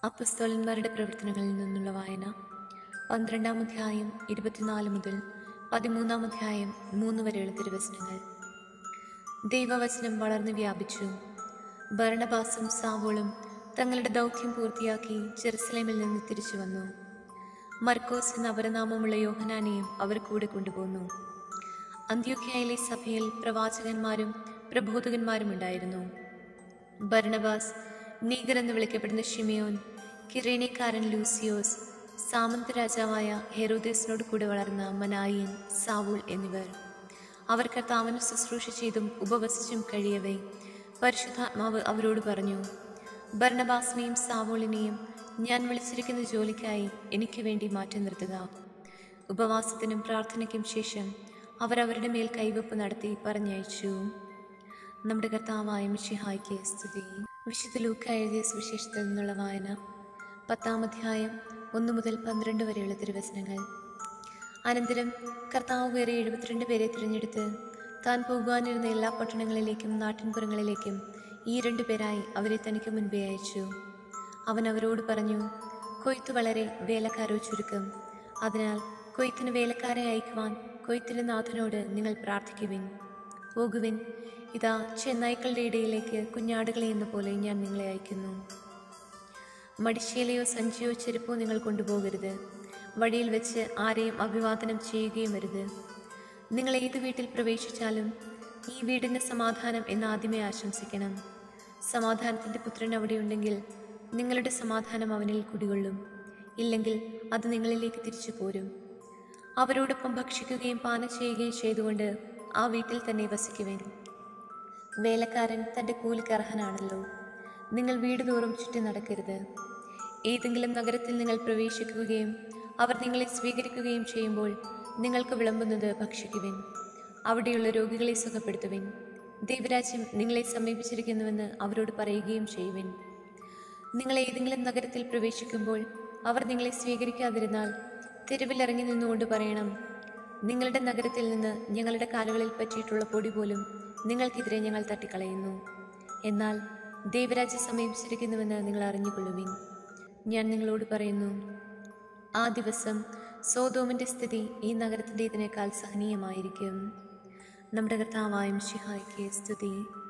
അപ്പസ്തോലന്മാരുടെ പ്രവർത്തനങ്ങളിൽ നിന്നുള്ള വായന പന്ത്രണ്ടാം അധ്യായം ഇരുപത്തിനാല് മുതൽ പതിമൂന്നാം അധ്യായം മൂന്ന് വരെയുള്ള തിരുവചനങ്ങൾ ദൈവവചനം വളർന്നു വ്യാപിച്ചു ഭരണബാസും സാവോളും തങ്ങളുടെ ദൗത്യം പൂർത്തിയാക്കി ജെറുസലേമിൽ നിന്ന് തിരിച്ചു വന്നു മർക്കോസ് എന്ന അപരനാമമുള്ള യോഹനാനെയും അവർ കൂടെ കൊണ്ടുപോന്നു അന്ത്യോക്യയിലെ സഭയിൽ പ്രവാചകന്മാരും പ്രബോധകന്മാരും ഉണ്ടായിരുന്നു ഭരണബാസ് നീഗർ എന്ന് വിളിക്കപ്പെടുന്ന ഷിമിയോൻ കിറേണിക്കാരൻ ലൂസിയോസ് സാമന്ത രാജാവായ ഹെറോദേസിനോട് കൂടെ വളർന്ന മനായിൻ സാവൂൾ എന്നിവർ അവർ കർത്താവിന് ശുശ്രൂഷ ചെയ്തും ഉപവസിച്ചും കഴിയവേ പരിശുദ്ധാത്മാവ് അവരോട് പറഞ്ഞു ഭരണബാസിനെയും സാവൂളിനെയും ഞാൻ വിളിച്ചിരിക്കുന്ന ജോലിക്കായി എനിക്ക് വേണ്ടി മാറ്റി നിർത്തുക ഉപവാസത്തിനും പ്രാർത്ഥനയ്ക്കും ശേഷം അവർ അവരുടെ മേൽ കൈവപ്പ് നടത്തി പറഞ്ഞയച്ചു നമ്മുടെ കർത്താവായ മിഷിഹായ്ക്ക് സ്തുതി വിശുദ്ധ ലൂക്ക എഴുതിയ സുവിശേഷത്തിൽ നിന്നുള്ള വായന പത്താം അധ്യായം ഒന്ന് മുതൽ പന്ത്രണ്ട് വരെയുള്ള തിരുവചനങ്ങൾ അനന്തരം കർത്താവ് വേറെ എഴുപത്തിരണ്ട് പേരെ തിരഞ്ഞെടുത്ത് താൻ പോകുവാനിരുന്ന എല്ലാ പട്ടണങ്ങളിലേക്കും നാട്ടിൻപുറങ്ങളിലേക്കും ഈ രണ്ടു പേരായി അവരെ തനിക്ക് മുൻപേ അയച്ചു അവൻ അവരോട് പറഞ്ഞു കൊയ്ത്ത് വളരെ വേലക്കാരോ ചുരുക്കം അതിനാൽ കൊയ്ത്തിന് വേലക്കാരെ അയക്കുവാൻ കൊയ്ത്തിൻ്റെ നാഥനോട് നിങ്ങൾ പ്രാർത്ഥിക്കുവിൻ പോകുവിൻ ഇതാ ചെന്നായ്ക്കളുടെ ഇടയിലേക്ക് കുഞ്ഞാടുകളെ എന്ന പോലെ ഞാൻ നിങ്ങളെ അയക്കുന്നു മടിശീലയോ സഞ്ചിയോ ചെരുപ്പോ നിങ്ങൾ കൊണ്ടുപോകരുത് വഴിയിൽ വെച്ച് ആരെയും അഭിവാദനം ചെയ്യുകയും വരുത് നിങ്ങൾ ഏത് വീട്ടിൽ പ്രവേശിച്ചാലും ഈ വീടിന് സമാധാനം എന്ന് ആദ്യമേ ആശംസിക്കണം സമാധാനത്തിൻ്റെ പുത്രൻ അവിടെയുണ്ടെങ്കിൽ നിങ്ങളുടെ സമാധാനം അവനിൽ കുടികൊള്ളും ഇല്ലെങ്കിൽ അത് നിങ്ങളിലേക്ക് തിരിച്ചു പോരും അവരോടൊപ്പം ഭക്ഷിക്കുകയും പാനം ചെയ്യുകയും ചെയ്തുകൊണ്ട് ആ വീട്ടിൽ തന്നെ വസിക്കുവേൻ വേലക്കാരൻ തൻ്റെ കൂലിക്ക് അർഹനാണല്ലോ നിങ്ങൾ വീട് തോറും ചുറ്റി നടക്കരുത് ഏതെങ്കിലും നഗരത്തിൽ നിങ്ങൾ പ്രവേശിക്കുകയും അവർ നിങ്ങളെ സ്വീകരിക്കുകയും ചെയ്യുമ്പോൾ നിങ്ങൾക്ക് വിളമ്പുന്നത് ഭക്ഷിക്കുവിൻ അവിടെയുള്ള രോഗികളെ സുഖപ്പെടുത്തുവിൻ ദൈവരാജ്യം നിങ്ങളെ സമീപിച്ചിരിക്കുന്നുവെന്ന് അവരോട് പറയുകയും ചെയ്യുവിൻ നിങ്ങൾ ഏതെങ്കിലും നഗരത്തിൽ പ്രവേശിക്കുമ്പോൾ അവർ നിങ്ങളെ സ്വീകരിക്കാതിരുന്നാൽ തെരുവിലിറങ്ങി നിന്നുകൊണ്ട് പറയണം നിങ്ങളുടെ നഗരത്തിൽ നിന്ന് ഞങ്ങളുടെ കാലുകളിൽ പറ്റിയിട്ടുള്ള പൊടി പോലും നിങ്ങൾക്കെതിരെ ഞങ്ങൾ തട്ടിക്കളയുന്നു എന്നാൽ ദൈവരാജ്യം സമീപിച്ചിരിക്കുന്നുവെന്ന് നിങ്ങൾ അറിഞ്ഞുകൊള്ളുവിൻ ഞാൻ നിങ്ങളോട് പറയുന്നു ആ ദിവസം സോതോമിൻ്റെ സ്ഥിതി ഈ നഗരത്തിൻ്റെതിനേക്കാൾ സഹനീയമായിരിക്കും നമ്മുടെ കർത്താവായ ശിഹായ്ക്ക് സ്തുതി